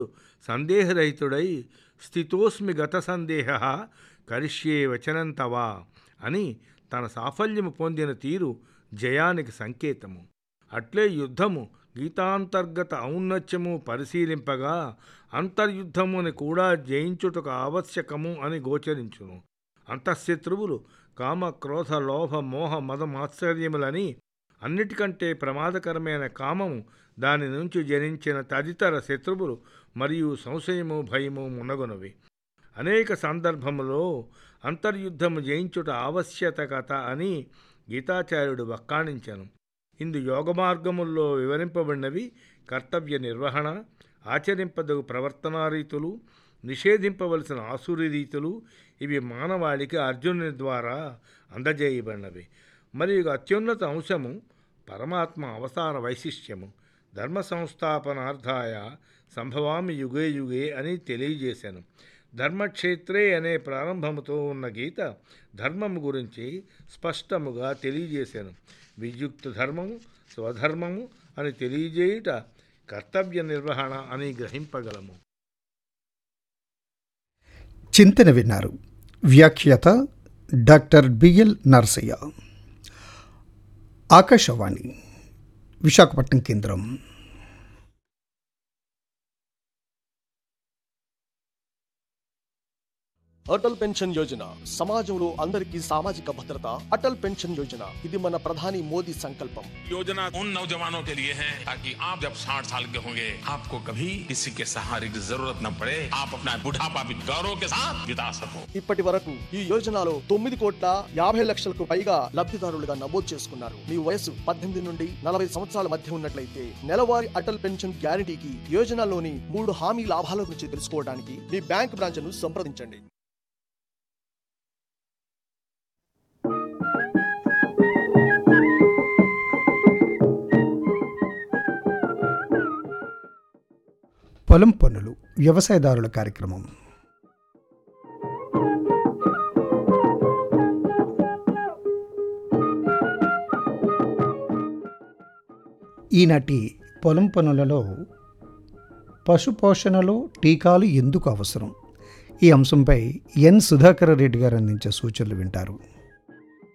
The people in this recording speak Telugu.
సందేహరహితుడై స్థితోస్మి గత సందేహ కరిష్యే వచనం తవా అని తన సాఫల్యము పొందిన తీరు జయానికి సంకేతము అట్లే యుద్ధము గీతాంతర్గత ఔన్నత్యము పరిశీలింపగా అంతర్యుద్ధముని కూడా జయించుటకు ఆవశ్యకము అని గోచరించును అంతఃశత్రువులు కామ క్రోధ లోభ మోహ మద మాత్సర్యములని అన్నిటికంటే ప్రమాదకరమైన కామము దాని నుంచి జనించిన తదితర శత్రువులు మరియు సంశయము భయము మునగొనవి అనేక సందర్భములో అంతర్యుద్ధము జయించుట ఆవశ్యకత అని గీతాచార్యుడు వక్కాణించను ఇందు యోగ మార్గముల్లో వివరింపబడినవి కర్తవ్య నిర్వహణ ఆచరింపదగు ప్రవర్తనా రీతులు నిషేధింపవలసిన ఆసురి రీతులు ఇవి మానవాళికి అర్జునుని ద్వారా అందజేయబడినవి మరియు అత్యున్నత అంశము పరమాత్మ అవతార వైశిష్ట్యము ధర్మ సంస్థాపనార్థాయ సంభవామి యుగే యుగే అని తెలియజేశాను ధర్మక్షేత్రే అనే ప్రారంభముతో ఉన్న గీత ధర్మము గురించి స్పష్టముగా తెలియజేశాను విద్యుక్త ధర్మము స్వధర్మము అని తెలియజేయుట కర్తవ్య నిర్వహణ అని గ్రహింపగలము చింతన విన్నారు వ్యాఖ్యాత డాక్టర్ బిఎల్ నర్సయ్య ఆకాశవాణి విశాఖపట్నం కేంద్రం అటల్ పెన్షన్ యోజన సమాజంలో అందరికీ సామాజిక భద్రత అటల్ పెన్షన్ యోజన ఇది మన ప్రధాని మోదీ సంకల్పం योजना उन नौजवानों के लिए है ताकि आप जब 60 साल के होंगे आपको कभी किसी के सहारे की जरूरत न पड़े आप अपना बुढ़ापा भी गौरव के साथ बिता सको ఇప్పటి వరకు ఈ యోజనలో తొమ్మిది కోట్ల యాభై లక్షలకు పైగా లబ్ధిదారులుగా నమోదు చేసుకున్నారు మీ వయసు పద్దెనిమిది నుండి నలభై సంవత్సరాల మధ్య ఉన్నట్లయితే నెలవారీ అటల్ పెన్షన్ గ్యారంటీకి యోజనలోని మూడు హామీ లాభాల గురించి తెలుసుకోవడానికి మీ బ్యాంక్ బ్రాంచ్ను సంప్రదించండి పొలం పనులు వ్యవసాయదారుల కార్యక్రమం ఈనాటి పొలం పనులలో పశుపోషణలో టీకాలు ఎందుకు అవసరం ఈ అంశంపై ఎన్ సుధాకర్ రెడ్డి గారు అందించే సూచనలు వింటారు